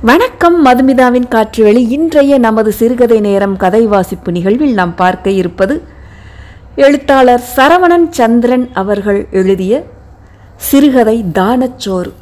வணக்கம் மதுமிதாவின் காற்றுவெளி இன்றைய நமது சிறுகதை நேரம் கதை வாசிப்பு நிகழ்வில் நாம் பார்க்க இருப்பது எழுத்தாளர் சரவணன் சந்திரன் அவர்கள் எழுதிய சிறுகதை தானச்சோறு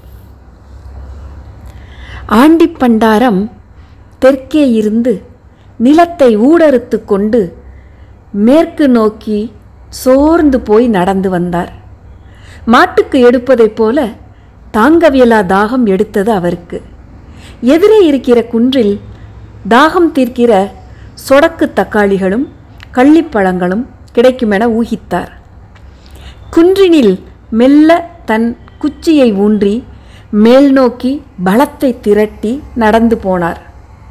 ஆண்டிப்பண்டாரம் தெற்கே இருந்து நிலத்தை ஊடறுத்து கொண்டு மேற்கு நோக்கி சோர்ந்து போய் நடந்து வந்தார் மாட்டுக்கு எடுப்பதைப் போல தாங்கவியலா தாகம் எடுத்தது அவருக்கு எதிரே இருக்கிற குன்றில் தாகம் தீர்க்கிற சொடக்கு தக்காளிகளும் கள்ளிப்பழங்களும் கிடைக்குமென ஊகித்தார் குன்றினில் மெல்ல தன் குச்சியை ஊன்றி மேல் நோக்கி பலத்தை திரட்டி நடந்து போனார்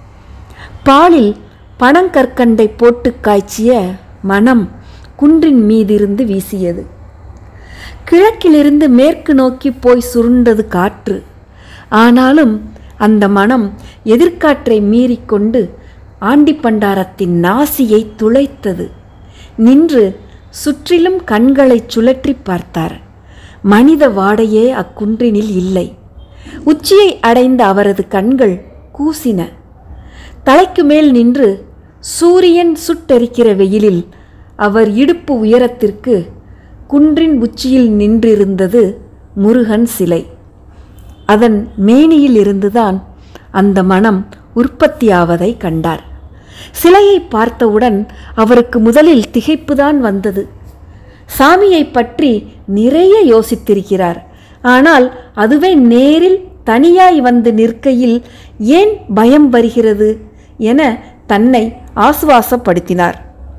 பாலில் பனங்கற்கண்டை போட்டு காய்ச்சிய மனம் குன்றின் மீதிருந்து வீசியது கிழக்கிலிருந்து மேற்கு நோக்கி போய் சுருண்டது காற்று ஆனாலும் அந்த மனம் எதிர்காற்றை மீறிக்கொண்டு ஆண்டிப்பண்டாரத்தின் நாசியை துளைத்தது நின்று சுற்றிலும் கண்களைச் சுழற்றி பார்த்தார் மனித வாடையே அக்குன்றினில் இல்லை உச்சியை அடைந்த அவரது கண்கள் கூசின தலைக்கு மேல் நின்று சூரியன் சுட்டெரிக்கிற வெயிலில் அவர் இடுப்பு உயரத்திற்கு குன்றின் உச்சியில் நின்றிருந்தது முருகன் சிலை அதன் மேனியில் இருந்துதான் அந்த மனம் உற்பத்தியாவதை கண்டார் சிலையை பார்த்தவுடன் அவருக்கு முதலில் திகைப்புதான் வந்தது சாமியை பற்றி நிறைய யோசித்திருக்கிறார் ஆனால் அதுவே நேரில் தனியாய் வந்து நிற்கையில் ஏன் பயம் வருகிறது என தன்னை ஆசுவாசப்படுத்தினார்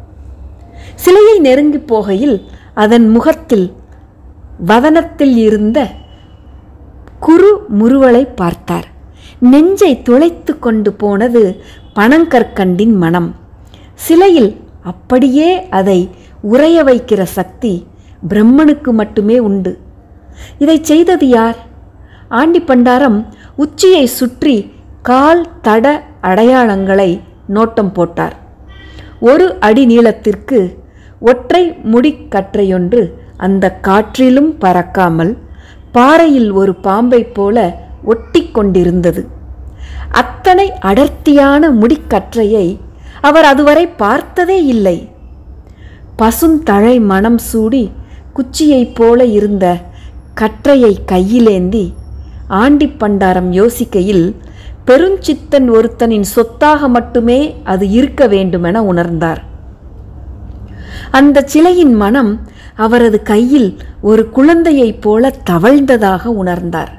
சிலையை நெருங்கி போகையில் அதன் முகத்தில் வதனத்தில் இருந்த குறு முறுவலை பார்த்தார் நெஞ்சை துளைத்து கொண்டு போனது பனங்கற்கண்டின் மனம் சிலையில் அப்படியே அதை உறைய வைக்கிற சக்தி பிரம்மனுக்கு மட்டுமே உண்டு இதை செய்தது யார் ஆண்டிப்பண்டாரம் உச்சியை சுற்றி கால் தட அடையாளங்களை நோட்டம் போட்டார் ஒரு அடி நீளத்திற்கு ஒற்றை முடிக்கற்றையொன்று அந்த காற்றிலும் பறக்காமல் பாறையில் ஒரு பாம்பைப் போல ஒட்டி கொண்டிருந்தது அத்தனை அடர்த்தியான முடிக்கற்றையை அவர் அதுவரை பார்த்ததே இல்லை பசுந்தழை மனம் சூடி குச்சியைப் போல இருந்த கற்றையை கையிலேந்தி ஆண்டிப்பண்டாரம் யோசிக்கையில் பெருஞ்சித்தன் ஒருத்தனின் சொத்தாக மட்டுமே அது இருக்க வேண்டுமென உணர்ந்தார் அந்த சிலையின் மனம் அவரது கையில் ஒரு குழந்தையைப் போல தவழ்ந்ததாக உணர்ந்தார்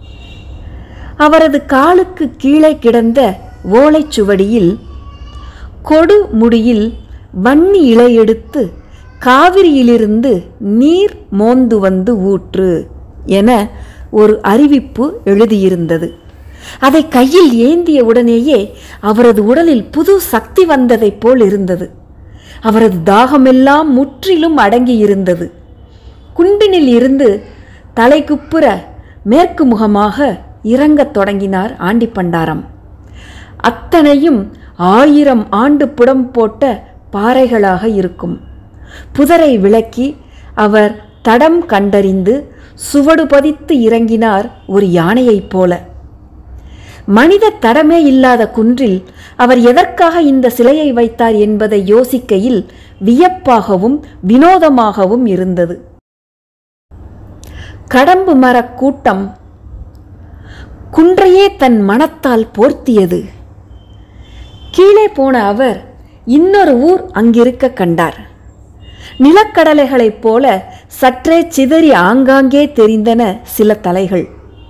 அவரது காலுக்கு கீழே கிடந்த ஓலைச்சுவடியில் கொடு முடியில் வன்னி இலை எடுத்து காவிரியிலிருந்து நீர் மோந்து வந்து ஊற்று என ஒரு அறிவிப்பு எழுதியிருந்தது அதை கையில் ஏந்திய உடனேயே அவரது உடலில் புது சக்தி வந்ததைப் போல் இருந்தது அவரது தாகமெல்லாம் முற்றிலும் அடங்கியிருந்தது குண்டினில் இருந்து தலைக்குப்புற மேற்கு முகமாக இறங்கத் தொடங்கினார் ஆண்டிப்பண்டாரம் அத்தனையும் ஆயிரம் ஆண்டு புடம் போட்ட பாறைகளாக இருக்கும் புதரை விளக்கி அவர் தடம் கண்டறிந்து சுவடு பதித்து இறங்கினார் ஒரு யானையைப் போல மனித தடமே இல்லாத குன்றில் அவர் எதற்காக இந்த சிலையை வைத்தார் என்பதை யோசிக்கையில் வியப்பாகவும் வினோதமாகவும் இருந்தது கடம்பு மரக் கூட்டம் குன்றையே தன் மனத்தால் போர்த்தியது கீழே போன அவர் இன்னொரு ஊர் அங்கிருக்க கண்டார் நிலக்கடலைகளைப் போல சற்றே சிதறி ஆங்காங்கே தெரிந்தன சில தலைகள்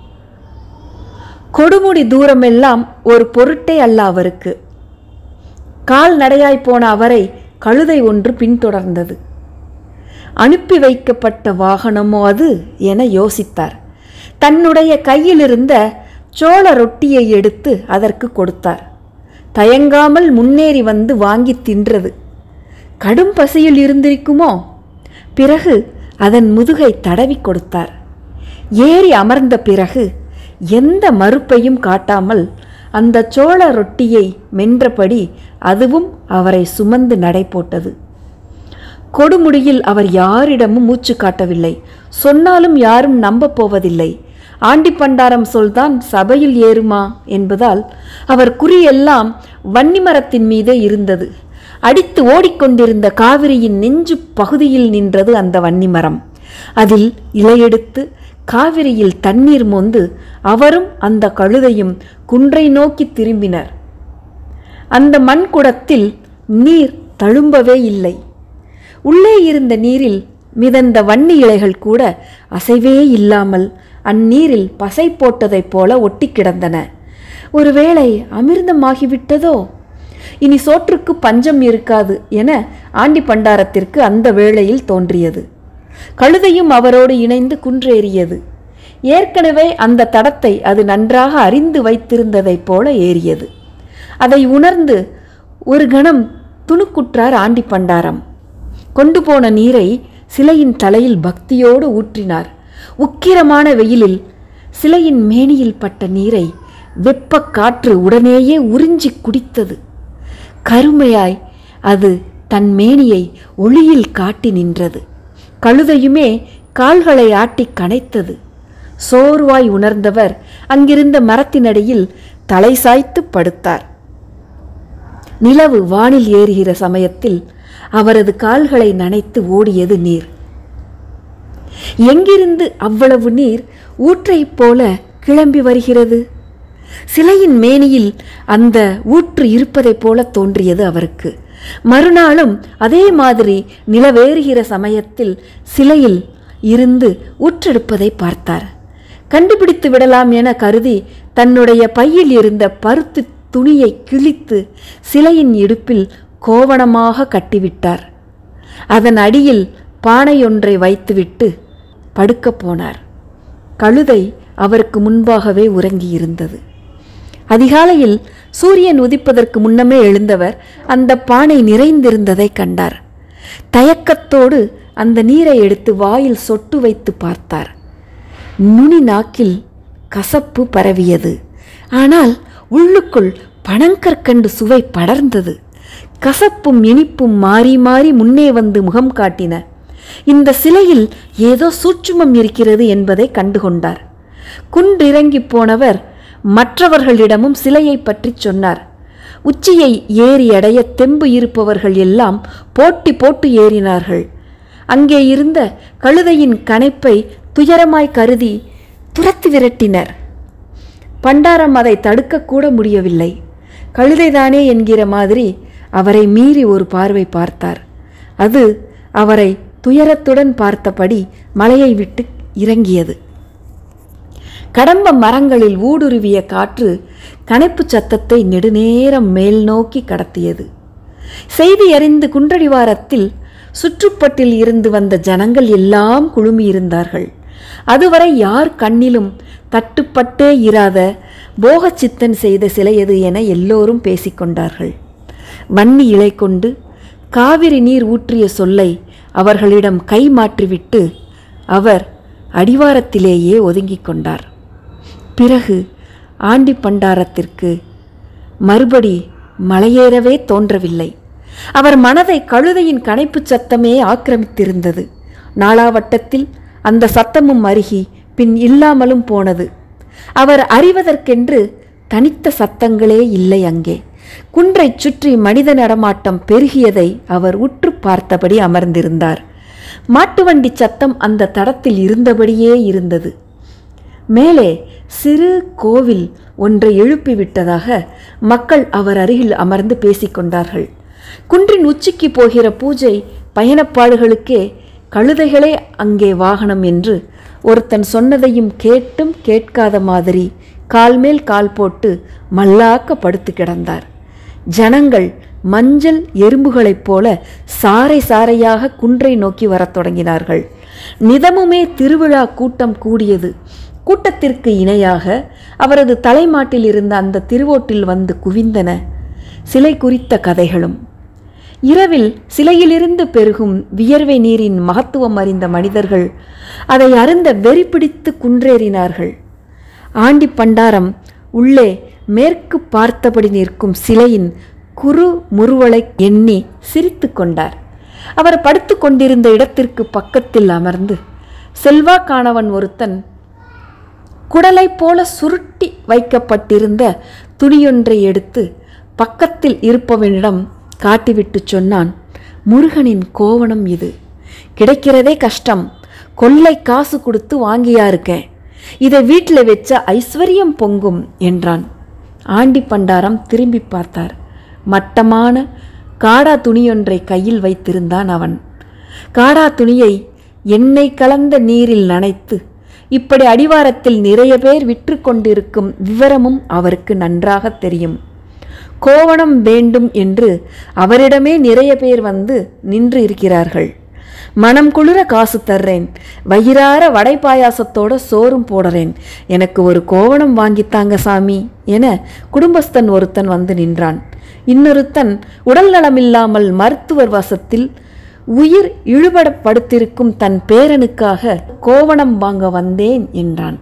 கொடுமுடி தூரமெல்லாம் ஒரு பொருட்டே அல்ல அவருக்கு கால்நடையாய் போன அவரை கழுதை ஒன்று பின்தொடர்ந்தது அனுப்பி வைக்கப்பட்ட வாகனமோ அது என யோசித்தார் தன்னுடைய கையிலிருந்த சோள ரொட்டியை எடுத்து அதற்கு கொடுத்தார் தயங்காமல் முன்னேறி வந்து வாங்கி தின்றது கடும் பசியில் இருந்திருக்குமோ பிறகு அதன் முதுகை தடவி கொடுத்தார் ஏறி அமர்ந்த பிறகு எந்த மறுப்பையும் காட்டாமல் அந்த சோள ரொட்டியை மென்றபடி அதுவும் அவரை சுமந்து நடை போட்டது கொடுமுடியில் அவர் யாரிடமும் மூச்சு காட்டவில்லை சொன்னாலும் யாரும் நம்பப் போவதில்லை ஆண்டி பண்டாரம் சொல்தான் சபையில் ஏறுமா என்பதால் அவர் குறியெல்லாம் வன்னிமரத்தின் மீதே இருந்தது அடித்து ஓடிக்கொண்டிருந்த காவிரியின் நெஞ்சு பகுதியில் நின்றது அந்த வன்னிமரம் அதில் இலையெடுத்து காவிரியில் தண்ணீர் மொந்து அவரும் அந்த கழுதையும் குன்றை நோக்கி திரும்பினர் அந்த மண்குடத்தில் நீர் தழும்பவே இல்லை உள்ளே இருந்த நீரில் மிதந்த வன்னி இலைகள் கூட அசைவே இல்லாமல் அந்நீரில் பசை போட்டதைப் போல ஒட்டி கிடந்தன ஒருவேளை அமிர்தமாகிவிட்டதோ இனி சோற்றுக்கு பஞ்சம் இருக்காது என ஆண்டி பண்டாரத்திற்கு அந்த வேளையில் தோன்றியது கழுதையும் அவரோடு இணைந்து குன்றேறியது ஏற்கனவே அந்த தடத்தை அது நன்றாக அறிந்து வைத்திருந்ததைப் போல ஏறியது அதை உணர்ந்து ஒரு கணம் துணுக்குற்றார் ஆண்டி பண்டாரம் கொண்டு போன நீரை சிலையின் தலையில் பக்தியோடு ஊற்றினார் உக்கிரமான வெயிலில் சிலையின் மேனியில் பட்ட நீரை வெப்பக் காற்று உடனேயே உறிஞ்சி குடித்தது கருமையாய் அது தன் மேனியை ஒளியில் காட்டி நின்றது கழுதையுமே கால்களை ஆட்டி கனைத்தது சோர்வாய் உணர்ந்தவர் அங்கிருந்த மரத்தினடியில் தலை சாய்த்து படுத்தார் நிலவு வானில் ஏறுகிற சமயத்தில் அவரது கால்களை நனைத்து ஓடியது நீர் எங்கிருந்து அவ்வளவு நீர் ஊற்றைப் போல கிளம்பி வருகிறது சிலையின் மேனியில் அந்த ஊற்று இருப்பதைப் போல தோன்றியது அவருக்கு மறுநாளும் அதே மாதிரி நிலவேறுகிற சமயத்தில் சிலையில் இருந்து ஊற்றெடுப்பதை பார்த்தார் கண்டுபிடித்து விடலாம் என கருதி தன்னுடைய பையில் இருந்த பருத்து துணியை கிழித்து சிலையின் இடுப்பில் கோவணமாக கட்டிவிட்டார் அதன் அடியில் பானையொன்றை வைத்துவிட்டு படுக்கப் போனார் கழுதை அவருக்கு முன்பாகவே உறங்கியிருந்தது அதிகாலையில் சூரியன் உதிப்பதற்கு முன்னமே எழுந்தவர் அந்த பானை நிறைந்திருந்ததை கண்டார் தயக்கத்தோடு அந்த நீரை எடுத்து வாயில் சொட்டு வைத்து பார்த்தார் நுனி நாக்கில் கசப்பு பரவியது ஆனால் உள்ளுக்குள் பனங்கற்கண்டு சுவை படர்ந்தது கசப்பும் இனிப்பும் மாறி மாறி முன்னே வந்து முகம் காட்டின இந்த சிலையில் ஏதோ சூட்சுமம் இருக்கிறது என்பதை கண்டுகொண்டார் குன்றிறங்கி போனவர் மற்றவர்களிடமும் சிலையை பற்றி சொன்னார் உச்சியை ஏறி அடைய தெம்பு இருப்பவர்கள் எல்லாம் போட்டி போட்டு ஏறினார்கள் அங்கே இருந்த கழுதையின் கனைப்பை துயரமாய் கருதி துரத்தி விரட்டினர் பண்டாரம் அதை தடுக்கக்கூட முடியவில்லை கழுதைதானே என்கிற மாதிரி அவரை மீறி ஒரு பார்வை பார்த்தார் அது அவரை துயரத்துடன் பார்த்தபடி மலையை விட்டு இறங்கியது கடம்ப மரங்களில் ஊடுருவிய காற்று கனைப்பு சத்தத்தை நெடுநேரம் மேல் நோக்கி கடத்தியது செய்தி அறிந்து குன்றடிவாரத்தில் சுற்றுப்பட்டில் இருந்து வந்த ஜனங்கள் எல்லாம் குழுமியிருந்தார்கள் அதுவரை யார் கண்ணிலும் தட்டுப்பட்டே இராத போகச்சித்தன் செய்த சிலையது என எல்லோரும் பேசிக்கொண்டார்கள் வன்னி இலை கொண்டு காவிரி நீர் ஊற்றிய சொல்லை அவர்களிடம் கை மாற்றிவிட்டு அவர் அடிவாரத்திலேயே ஒதுங்கிக் கொண்டார் பிறகு ஆண்டி பண்டாரத்திற்கு மறுபடி மலையேறவே தோன்றவில்லை அவர் மனதை கழுதையின் கனைப்புச் சத்தமே ஆக்கிரமித்திருந்தது நாளாவட்டத்தில் அந்த சத்தமும் அருகி பின் இல்லாமலும் போனது அவர் அறிவதற்கென்று தனித்த சத்தங்களே இல்லை அங்கே குன்றைச் சுற்றி மனித நடமாட்டம் பெருகியதை அவர் உற்று பார்த்தபடி அமர்ந்திருந்தார் மாட்டு வண்டி சத்தம் அந்த தடத்தில் இருந்தபடியே இருந்தது மேலே சிறு கோவில் ஒன்றை எழுப்பிவிட்டதாக மக்கள் அவர் அருகில் அமர்ந்து பேசிக்கொண்டார்கள் குன்றின் உச்சிக்கு போகிற பூஜை பயணப்பாடுகளுக்கே கழுதைகளே அங்கே வாகனம் என்று ஒருத்தன் சொன்னதையும் கேட்டும் கேட்காத மாதிரி கால் மேல் கால் போட்டு மல்லாக்க படுத்து கிடந்தார் ஜனங்கள் மஞ்சள் எறும்புகளைப் போல சாறை சாறையாக குன்றை நோக்கி வரத் தொடங்கினார்கள் நிதமுமே திருவிழா கூட்டம் கூடியது கூட்டத்திற்கு இணையாக அவரது தலைமாட்டில் இருந்த அந்த திருவோட்டில் வந்து குவிந்தன சிலை குறித்த கதைகளும் இரவில் சிலையிலிருந்து பெருகும் வியர்வை நீரின் மகத்துவம் அறிந்த மனிதர்கள் அதை அருந்த வெறி பிடித்து குன்றேறினார்கள் ஆண்டி பண்டாரம் உள்ளே மேற்கு பார்த்தபடி நிற்கும் சிலையின் குறு முறுவலை எண்ணி சிரித்து கொண்டார் அவர் படுத்து கொண்டிருந்த இடத்திற்கு பக்கத்தில் அமர்ந்து செல்வாக்கானவன் ஒருத்தன் குடலைப் போல சுருட்டி வைக்கப்பட்டிருந்த துணியொன்றை எடுத்து பக்கத்தில் இருப்பவனிடம் காட்டிவிட்டு சொன்னான் முருகனின் கோவணம் இது கிடைக்கிறதே கஷ்டம் கொள்ளை காசு கொடுத்து வாங்கியா இருக்கேன் இதை வீட்டில் வச்ச ஐஸ்வர்யம் பொங்கும் என்றான் ஆண்டி பண்டாரம் திரும்பி பார்த்தார் மட்டமான காடா துணியொன்றை கையில் வைத்திருந்தான் அவன் காடா துணியை எண்ணெய் கலந்த நீரில் நனைத்து இப்படி அடிவாரத்தில் நிறைய பேர் விற்று கொண்டிருக்கும் விவரமும் அவருக்கு நன்றாக தெரியும் கோவணம் வேண்டும் என்று அவரிடமே நிறைய பேர் வந்து நின்று இருக்கிறார்கள் மனம் குளிர காசு தர்றேன் வயிறார வடை பாயாசத்தோட சோறும் போடுறேன் எனக்கு ஒரு கோவணம் வாங்கித்தாங்க சாமி என குடும்பஸ்தன் ஒருத்தன் வந்து நின்றான் இன்னொருத்தன் உடல் நலமில்லாமல் மருத்துவர் வசத்தில் உயிர் இழுபட படுத்திருக்கும் தன் பேரனுக்காக கோவணம் வாங்க வந்தேன் என்றான்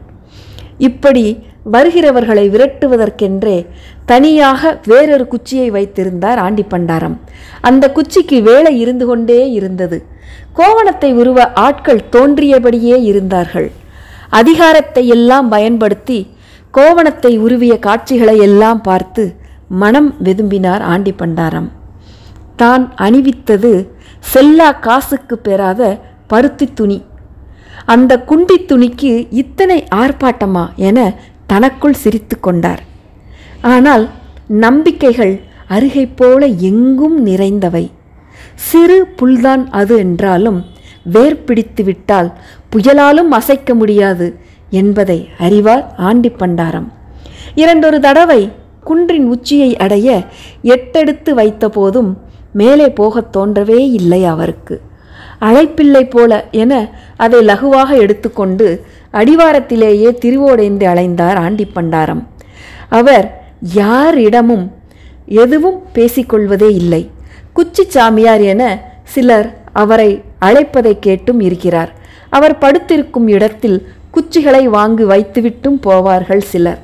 இப்படி வருகிறவர்களை விரட்டுவதற்கென்றே தனியாக வேறொரு குச்சியை வைத்திருந்தார் ஆண்டி பண்டாரம் அந்த குச்சிக்கு வேலை இருந்து கொண்டே இருந்தது கோவணத்தை உருவ ஆட்கள் தோன்றியபடியே இருந்தார்கள் அதிகாரத்தை எல்லாம் பயன்படுத்தி கோவணத்தை உருவிய காட்சிகளை எல்லாம் பார்த்து மனம் வெதும்பினார் ஆண்டி பண்டாரம் தான் அணிவித்தது செல்லா காசுக்கு பெறாத பருத்தி துணி அந்த குண்டி துணிக்கு இத்தனை ஆர்ப்பாட்டமா என தனக்குள் சிரித்து கொண்டார் ஆனால் நம்பிக்கைகள் அருகை போல எங்கும் நிறைந்தவை சிறு புல்தான் அது என்றாலும் வேர் பிடித்து விட்டால் புயலாலும் அசைக்க முடியாது என்பதை அறிவார் ஆண்டி பண்டாரம் இரண்டொரு தடவை குன்றின் உச்சியை அடைய எட்டெடுத்து வைத்த போதும் மேலே போகத் தோன்றவே இல்லை அவருக்கு அழைப்பில்லை போல என அதை லகுவாக எடுத்துக்கொண்டு அடிவாரத்திலேயே திருவோடைந்து அலைந்தார் ஆண்டி பண்டாரம் அவர் யாரிடமும் எதுவும் பேசிக்கொள்வதே இல்லை குச்சி சாமியார் என சிலர் அவரை அழைப்பதை கேட்டும் இருக்கிறார் அவர் படுத்திருக்கும் இடத்தில் குச்சிகளை வாங்கி வைத்துவிட்டும் போவார்கள் சிலர்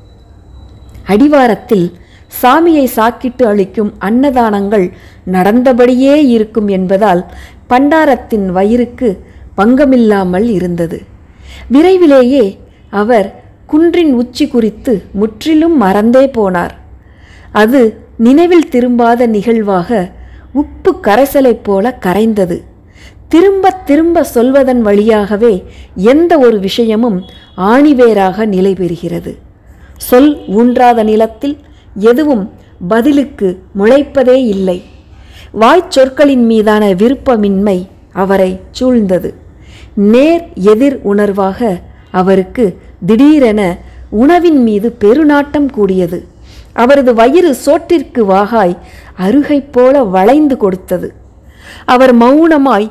அடிவாரத்தில் சாமியை சாக்கிட்டு அளிக்கும் அன்னதானங்கள் நடந்தபடியே இருக்கும் என்பதால் பண்டாரத்தின் வயிறுக்கு பங்கமில்லாமல் இருந்தது விரைவிலேயே அவர் குன்றின் உச்சி குறித்து முற்றிலும் மறந்தே போனார் அது நினைவில் திரும்பாத நிகழ்வாக உப்பு கரைசலைப் போல கரைந்தது திரும்ப திரும்ப சொல்வதன் வழியாகவே எந்த ஒரு விஷயமும் ஆணிவேராக நிலை பெறுகிறது சொல் ஊன்றாத நிலத்தில் எதுவும் பதிலுக்கு முளைப்பதே இல்லை வாய்ச்சொற்களின் மீதான விருப்பமின்மை அவரை சூழ்ந்தது நேர் எதிர் உணர்வாக அவருக்கு திடீரென உணவின் மீது பெருநாட்டம் கூடியது அவரது வயிறு சோற்றிற்கு வாகாய் அருகைப் போல வளைந்து கொடுத்தது அவர் மௌனமாய்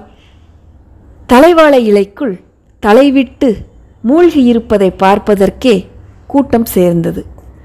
தலைவாழை இலைக்குள் தலைவிட்டு மூழ்கியிருப்பதை பார்ப்பதற்கே கூட்டம் சேர்ந்தது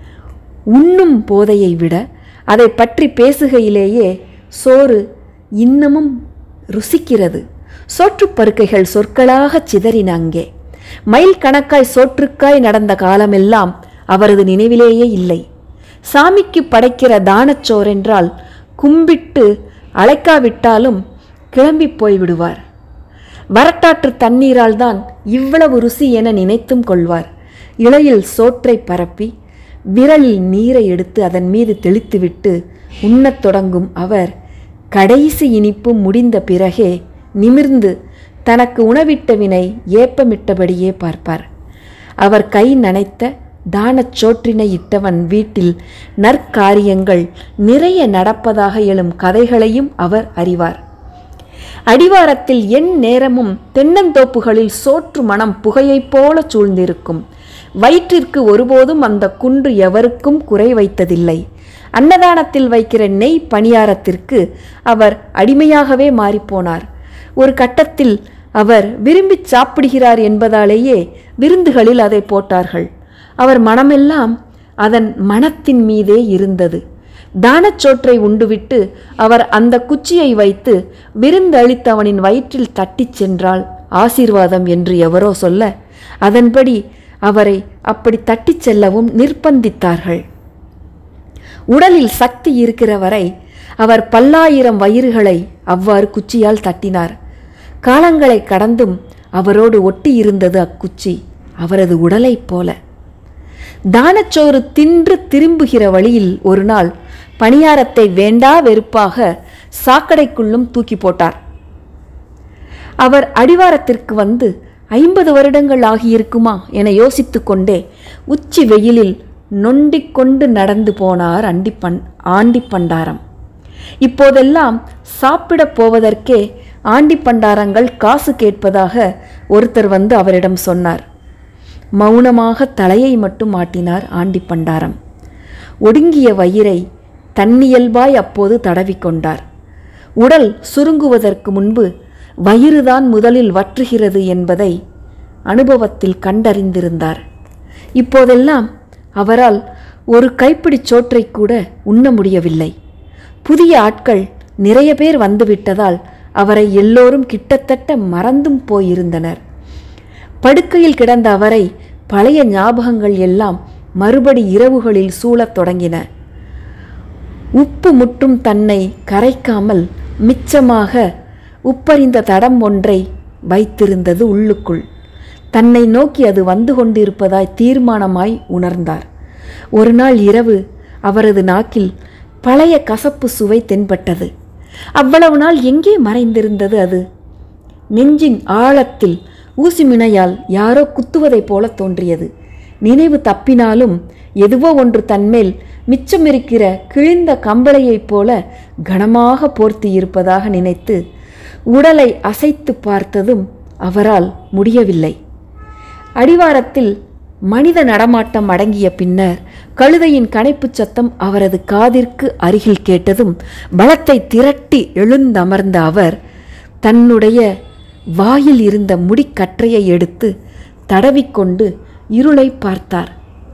உண்ணும் போதையை விட அதை பற்றி பேசுகையிலேயே சோறு இன்னமும் ருசிக்கிறது சோற்றுப் பருக்கைகள் சொற்களாகச் சிதறின அங்கே மைல் கணக்காய் சோற்றுக்காய் நடந்த காலமெல்லாம் அவரது நினைவிலேயே இல்லை சாமிக்கு படைக்கிற தானச்சோறென்றால் கும்பிட்டு அழைக்காவிட்டாலும் கிளம்பி போய்விடுவார் வரட்டாற்று தண்ணீரால் தான் இவ்வளவு ருசி என நினைத்தும் கொள்வார் இலையில் சோற்றை பரப்பி விரலில் நீரை எடுத்து அதன் மீது தெளித்துவிட்டு உண்ணத் தொடங்கும் அவர் கடைசி இனிப்பு முடிந்த பிறகே நிமிர்ந்து தனக்கு உணவிட்ட வினை ஏப்பமிட்டபடியே பார்ப்பார் அவர் கை நனைத்த தானச் சோற்றினை இட்டவன் வீட்டில் நற்காரியங்கள் நிறைய நடப்பதாக எழும் கதைகளையும் அவர் அறிவார் அடிவாரத்தில் என் நேரமும் தென்னந்தோப்புகளில் சோற்று மனம் புகையைப் போல சூழ்ந்திருக்கும் வயிற்றிற்கு ஒருபோதும் அந்த குன்று எவருக்கும் குறை வைத்ததில்லை அன்னதானத்தில் வைக்கிற நெய் பணியாரத்திற்கு அவர் அடிமையாகவே மாறிப்போனார் ஒரு கட்டத்தில் அவர் விரும்பிச் சாப்பிடுகிறார் என்பதாலேயே விருந்துகளில் அதை போட்டார்கள் அவர் மனமெல்லாம் அதன் மனத்தின் மீதே இருந்தது தானச்சோற்றை உண்டுவிட்டு அவர் அந்த குச்சியை வைத்து விருந்து அளித்தவனின் வயிற்றில் தட்டிச் சென்றால் ஆசீர்வாதம் என்று எவரோ சொல்ல அதன்படி அவரை அப்படி தட்டிச் செல்லவும் நிர்பந்தித்தார்கள் உடலில் சக்தி இருக்கிற வரை அவர் பல்லாயிரம் வயிறுகளை அவ்வாறு குச்சியால் தட்டினார் காலங்களை கடந்தும் அவரோடு ஒட்டி இருந்தது அக்குச்சி அவரது உடலைப் போல தானச்சோறு தின்று திரும்புகிற வழியில் ஒரு நாள் பணியாரத்தை வேண்டா வெறுப்பாக சாக்கடைக்குள்ளும் தூக்கி போட்டார் அவர் அடிவாரத்திற்கு வந்து ஐம்பது வருடங்கள் ஆகியிருக்குமா என யோசித்துக் கொண்டே உச்சி வெயிலில் நொண்டிக் கொண்டு நடந்து போனார் அண்டிப்பண் ஆண்டிப்பண்டாரம் இப்போதெல்லாம் சாப்பிடப் போவதற்கே ஆண்டிப்பண்டாரங்கள் காசு கேட்பதாக ஒருத்தர் வந்து அவரிடம் சொன்னார் மௌனமாக தலையை மட்டும் ஆட்டினார் ஆண்டிப்பண்டாரம் ஒடுங்கிய வயிறை தன்னியல்பாய் அப்போது தடவிக்கொண்டார் உடல் சுருங்குவதற்கு முன்பு வயிறுதான் முதலில் வற்றுகிறது என்பதை அனுபவத்தில் கண்டறிந்திருந்தார் இப்போதெல்லாம் அவரால் ஒரு கைப்பிடிச் சோற்றை கூட உண்ண முடியவில்லை புதிய ஆட்கள் நிறைய பேர் வந்துவிட்டதால் அவரை எல்லோரும் கிட்டத்தட்ட மறந்தும் போயிருந்தனர் படுக்கையில் கிடந்த அவரை பழைய ஞாபகங்கள் எல்லாம் மறுபடி இரவுகளில் சூழத் தொடங்கின உப்பு முட்டும் தன்னை கரைக்காமல் மிச்சமாக உப்பறிந்த தடம் ஒன்றை வைத்திருந்தது உள்ளுக்குள் தன்னை நோக்கி அது வந்து கொண்டிருப்பதாய் தீர்மானமாய் உணர்ந்தார் ஒரு நாள் இரவு அவரது நாக்கில் பழைய கசப்பு சுவை தென்பட்டது அவ்வளவு நாள் எங்கே மறைந்திருந்தது அது நெஞ்சின் ஆழத்தில் ஊசிமினையால் யாரோ குத்துவதைப் போல தோன்றியது நினைவு தப்பினாலும் எதுவோ ஒன்று தன்மேல் மிச்சமிருக்கிற கிழிந்த கம்பளையைப் போல கனமாக போர்த்தி இருப்பதாக நினைத்து உடலை அசைத்து பார்த்ததும் அவரால் முடியவில்லை அடிவாரத்தில் மனித நடமாட்டம் அடங்கிய பின்னர் கழுதையின் கனைப்புச் சத்தம் அவரது காதிற்கு அருகில் கேட்டதும் பலத்தை திரட்டி எழுந்தமர்ந்த அவர் தன்னுடைய வாயில் இருந்த முடிக்கற்றையை எடுத்து தடவிக்கொண்டு இருளை பார்த்தார்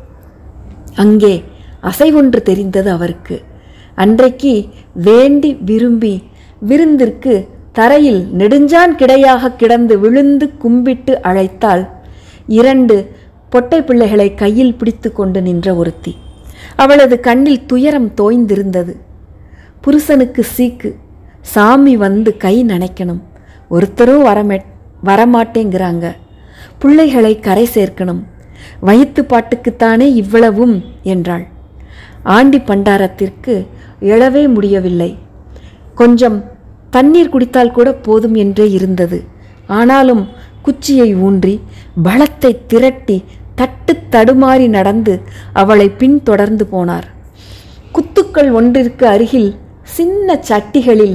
அங்கே அசைவொன்று தெரிந்தது அவருக்கு அன்றைக்கு வேண்டி விரும்பி விருந்திற்கு தரையில் நெடுஞ்சான் கிடையாக கிடந்து விழுந்து கும்பிட்டு அழைத்தாள் இரண்டு பொட்டை பிள்ளைகளை கையில் பிடித்து கொண்டு நின்ற ஒருத்தி அவளது கண்ணில் துயரம் தோய்ந்திருந்தது புருஷனுக்கு சீக்கு சாமி வந்து கை நனைக்கணும் ஒருத்தரும் வரமே வரமாட்டேங்கிறாங்க பிள்ளைகளை கரை சேர்க்கணும் வயிற்று பாட்டுக்குத்தானே இவ்வளவும் என்றாள் ஆண்டி பண்டாரத்திற்கு எழவே முடியவில்லை கொஞ்சம் தண்ணீர் குடித்தால் கூட போதும் என்றே இருந்தது ஆனாலும் குச்சியை ஊன்றி பலத்தை திரட்டி தட்டு தடுமாறி நடந்து அவளை பின்தொடர்ந்து போனார் குத்துக்கள் ஒன்றிற்கு அருகில் சின்ன சட்டிகளில்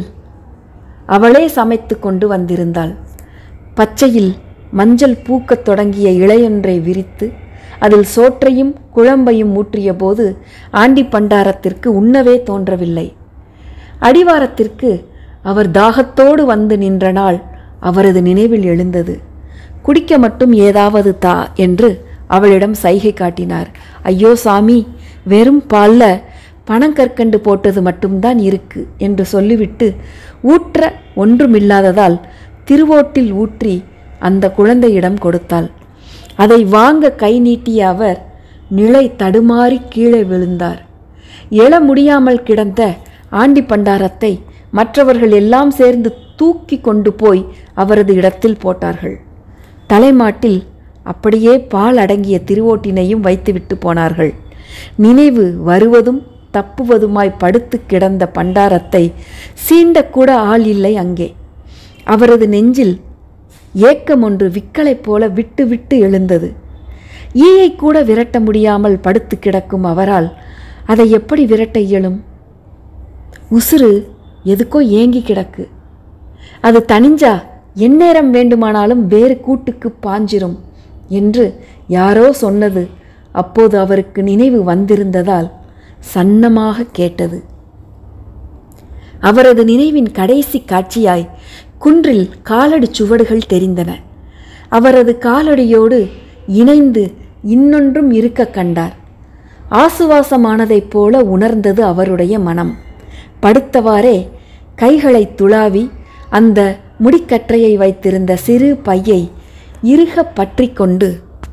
அவளே சமைத்து கொண்டு வந்திருந்தாள் பச்சையில் மஞ்சள் பூக்கத் தொடங்கிய இலையொன்றை விரித்து அதில் சோற்றையும் குழம்பையும் ஊற்றிய போது ஆண்டி பண்டாரத்திற்கு உண்ணவே தோன்றவில்லை அடிவாரத்திற்கு அவர் தாகத்தோடு வந்து நின்ற நாள் அவரது நினைவில் எழுந்தது குடிக்க மட்டும் ஏதாவது தா என்று அவளிடம் சைகை காட்டினார் ஐயோ சாமி வெறும் பால்ல பனங்கற்கண்டு போட்டது மட்டும்தான் இருக்கு என்று சொல்லிவிட்டு ஊற்ற ஒன்றுமில்லாததால் திருவோட்டில் ஊற்றி அந்த குழந்தையிடம் கொடுத்தாள் அதை வாங்க கை நீட்டிய அவர் நிலை தடுமாறி கீழே விழுந்தார் எழ முடியாமல் கிடந்த ஆண்டி பண்டாரத்தை மற்றவர்கள் எல்லாம் சேர்ந்து தூக்கி கொண்டு போய் அவரது இடத்தில் போட்டார்கள் தலைமாட்டில் அப்படியே பால் அடங்கிய திருவோட்டினையும் வைத்துவிட்டு போனார்கள் நினைவு வருவதும் தப்புவதுமாய் படுத்து கிடந்த பண்டாரத்தை சீண்டக்கூட ஆள் இல்லை அங்கே அவரது நெஞ்சில் ஏக்கம் ஒன்று விக்கலைப் போல விட்டு விட்டு எழுந்தது ஈயை கூட விரட்ட முடியாமல் படுத்து கிடக்கும் அவரால் அதை எப்படி விரட்ட இயலும் உசுறு எதுக்கோ ஏங்கி கிடக்கு அது தனிஞ்சா எந்நேரம் வேண்டுமானாலும் வேறு கூட்டுக்கு பாஞ்சிரும் என்று யாரோ சொன்னது அப்போது அவருக்கு நினைவு வந்திருந்ததால் சன்னமாக கேட்டது அவரது நினைவின் கடைசி காட்சியாய் குன்றில் காலடி சுவடுகள் தெரிந்தன அவரது காலடியோடு இணைந்து இன்னொன்றும் இருக்க கண்டார் ஆசுவாசமானதைப் போல உணர்ந்தது அவருடைய மனம் படுத்தவாறே கைகளை துளாவி அந்த முடிக்கற்றையை வைத்திருந்த சிறு பையை இறுக பற்றி கொண்டு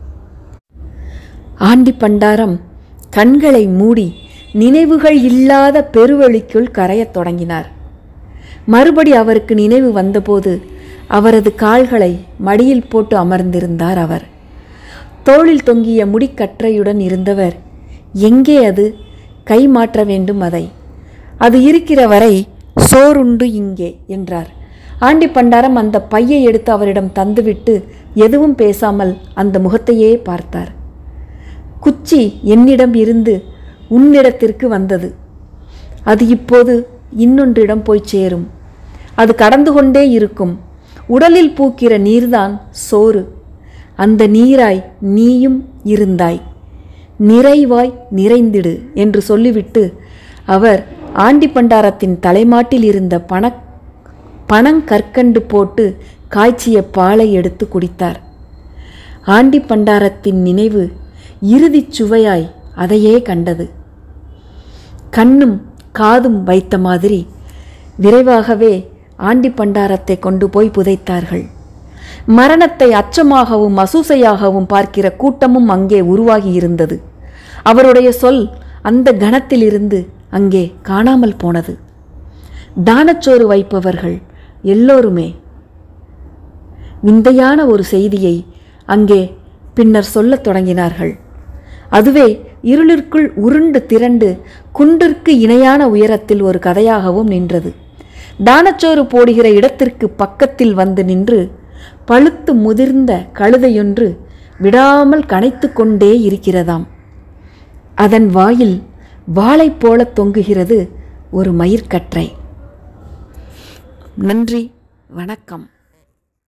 ஆண்டி பண்டாரம் கண்களை மூடி நினைவுகள் இல்லாத பெருவெளிக்குள் கரையத் தொடங்கினார் மறுபடி அவருக்கு நினைவு வந்தபோது அவரது கால்களை மடியில் போட்டு அமர்ந்திருந்தார் அவர் தோளில் தொங்கிய முடிக்கற்றையுடன் இருந்தவர் எங்கே அது கை மாற்ற வேண்டும் அதை அது இருக்கிற வரை சோறுண்டு இங்கே என்றார் ஆண்டி பண்டாரம் அந்த பையை எடுத்து அவரிடம் தந்துவிட்டு எதுவும் பேசாமல் அந்த முகத்தையே பார்த்தார் குச்சி என்னிடம் இருந்து உன்னிடத்திற்கு வந்தது அது இப்போது இன்னொன்றிடம் போய் சேரும் அது கடந்து கொண்டே இருக்கும் உடலில் பூக்கிற நீர்தான் சோறு அந்த நீராய் நீயும் இருந்தாய் நிறைவாய் நிறைந்திடு என்று சொல்லிவிட்டு அவர் ஆண்டி பண்டாரத்தின் தலைமாட்டில் இருந்த பண பனங்கற்கண்டு போட்டு காய்ச்சிய பாலை எடுத்து குடித்தார் ஆண்டி பண்டாரத்தின் நினைவு இறுதிச் சுவையாய் அதையே கண்டது கண்ணும் காதும் வைத்த மாதிரி விரைவாகவே ஆண்டி பண்டாரத்தை கொண்டு போய் புதைத்தார்கள் மரணத்தை அச்சமாகவும் அசூசையாகவும் பார்க்கிற கூட்டமும் அங்கே உருவாகி இருந்தது அவருடைய சொல் அந்த கணத்திலிருந்து அங்கே காணாமல் போனது தானச்சோறு வைப்பவர்கள் எல்லோருமே விந்தையான ஒரு செய்தியை அங்கே பின்னர் சொல்லத் தொடங்கினார்கள் அதுவே இருளிற்குள் உருண்டு திரண்டு குன்றிற்கு இணையான உயரத்தில் ஒரு கதையாகவும் நின்றது தானச்சோறு போடுகிற இடத்திற்கு பக்கத்தில் வந்து நின்று பழுத்து முதிர்ந்த கழுதையொன்று விடாமல் கனைத்து கொண்டே இருக்கிறதாம் அதன் வாயில் வாளை போல தொங்குகிறது ஒரு மயிர்கற்றை நன்றி வணக்கம்